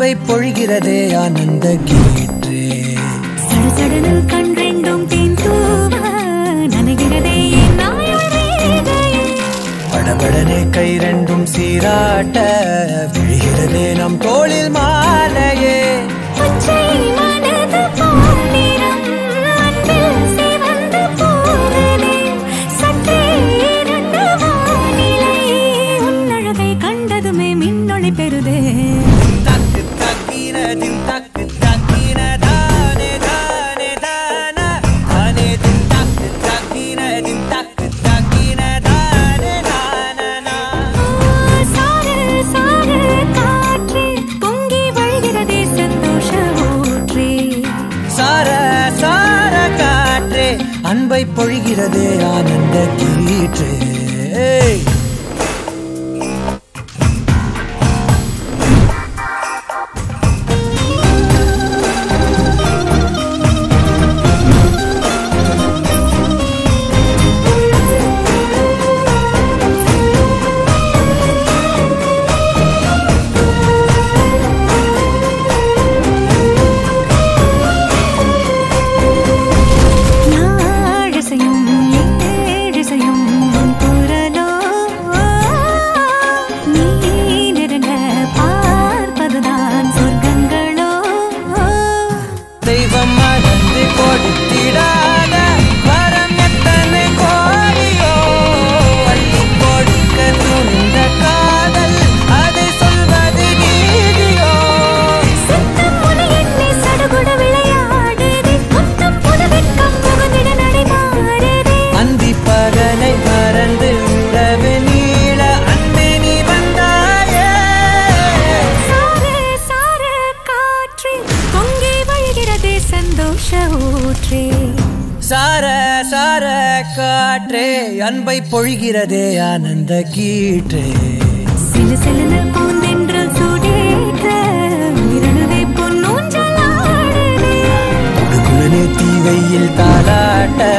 அன்பை பொழிகிறதே ஆனந்த கீற்றே சடுசடுன்னு கண் ரெண்டும் தேன் தூவ நனைகிறதே என் நாயுள் ரேகையே. படபடனே கை ரெண்டும் சீராட்ட விழுகிறதே நம் தோளில் மாலையே பச்சை மனது பாண்டிரம் அன்பில் சிவந்து போகுதே. சற்றே இருண்ட வானிலை உன்னழகை கண்டதுமே மின்னொளி பெறுதே தக்கு தக்கினதின் தக்கு தக்கினதானே தானே தானா தானே தின் தக்கு தக்கினதின் தக்கு தக்கினதானே தானா சாறு சாறு காற்றே பொங்கி வழிகிறதே சந்தோஷ ஊற்றே சார சார காற்றே அன்பை பொழிகிறதே ஆனந்த கீற்றே நாழிசையும் ஏழிசையும் உன் குரலோ நீ நெருங்க பார்ப்பதுதான் சொர்க்கங்களோ தெய்வம் மறந்து கொடுத்திடாத வரம் எத்தனை கோடியோ அள்ளி கொடுக்க துணிந்த காதல் அதை சொல்வது நீதியோ சித்தம் முனை எண்ணி சடுகுட விளையாடுதே முத்தம் புது வெட்கம் புகுந்திட நடைமாறுதே அந்தி பகலை மறந்து உறவு நீள அன்பே நீ வந்தாயே சாரே சாரே காற்றே பொங்கி வழிகிறதே சந்தோஷ ஊற்றே சார சார காற்றே அன்பை பொழிகிறதே ஆனந்த கீற்றே சிலு சிலுன்னு பூந்தென்றல் சூடேற்ற உயிரணுவே பொன்னூஞ்சலாடுதே குடுகுடனே தீவையில் தாளாட்ட